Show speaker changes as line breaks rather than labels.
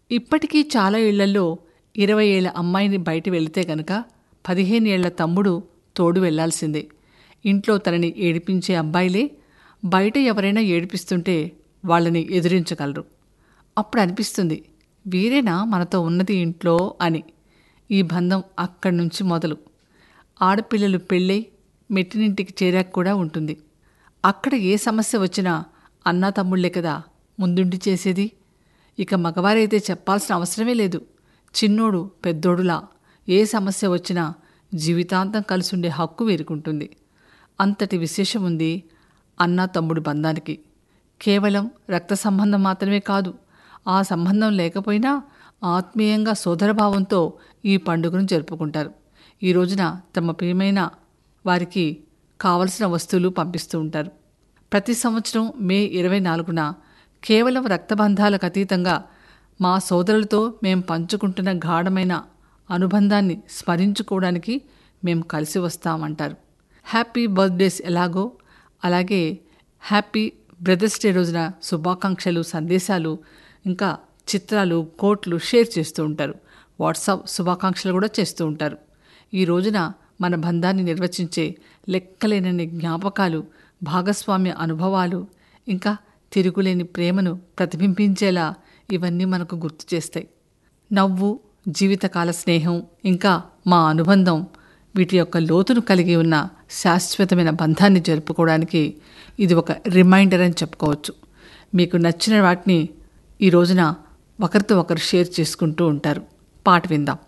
ఇప్పటికీ చాలా ఇళ్లలో ఇరవై ఏళ్ల అమ్మాయిని బయట వెళితే గనక పదిహేను ఏళ్ల తమ్ముడు తోడు వెళ్లాల్సిందే ఇంట్లో తనని ఏడిపించే అబ్బాయిలే బయట ఎవరైనా ఏడిపిస్తుంటే వాళ్ళని ఎదిరించగలరు అప్పుడు అనిపిస్తుంది వీరేనా మనతో ఉన్నది ఇంట్లో అని ఈ బంధం అక్కడి నుంచి మొదలు ఆడపిల్లలు పెళ్ళై మెట్టినింటికి చేరాక కూడా ఉంటుంది అక్కడ ఏ సమస్య వచ్చినా అన్నా తమ్ముళ్లే కదా ముందుండి చేసేది ఇక మగవారైతే చెప్పాల్సిన అవసరమే లేదు చిన్నోడు పెద్దోడులా ఏ సమస్య వచ్చినా జీవితాంతం కలిసుండే హక్కు వీరుకుంటుంది అంతటి విశేషం ఉంది అన్నా తమ్ముడు బంధానికి కేవలం రక్త సంబంధం మాత్రమే కాదు ఆ సంబంధం లేకపోయినా ఆత్మీయంగా సోదరభావంతో ఈ పండుగను జరుపుకుంటారు ఈ రోజున తమ ప్రియమైన వారికి కావలసిన వస్తువులు పంపిస్తూ ఉంటారు ప్రతి సంవత్సరం మే ఇరవై నాలుగున కేవలం రక్తబంధాలకు అతీతంగా మా సోదరులతో మేం పంచుకుంటున్న గాఢమైన అనుబంధాన్ని స్మరించుకోవడానికి మేం కలిసి వస్తామంటారు హ్యాపీ బర్త్డేస్ ఎలాగో అలాగే హ్యాపీ బ్రదర్స్ డే రోజున శుభాకాంక్షలు సందేశాలు ఇంకా చిత్రాలు కోట్లు షేర్ చేస్తూ ఉంటారు వాట్సాప్ శుభాకాంక్షలు కూడా చేస్తూ ఉంటారు ఈ రోజున మన బంధాన్ని నిర్వచించే లెక్కలేనన్ని జ్ఞాపకాలు భాగస్వామ్య అనుభవాలు ఇంకా తిరుగులేని ప్రేమను ప్రతిబింబించేలా ఇవన్నీ మనకు గుర్తు చేస్తాయి నవ్వు జీవితకాల స్నేహం ఇంకా మా అనుబంధం వీటి యొక్క లోతును కలిగి ఉన్న శాశ్వతమైన బంధాన్ని జరుపుకోవడానికి ఇది ఒక రిమైండర్ అని చెప్పుకోవచ్చు మీకు నచ్చిన వాటిని ఈ రోజున ఒకరితో ఒకరు షేర్ చేసుకుంటూ ఉంటారు పాట విందాం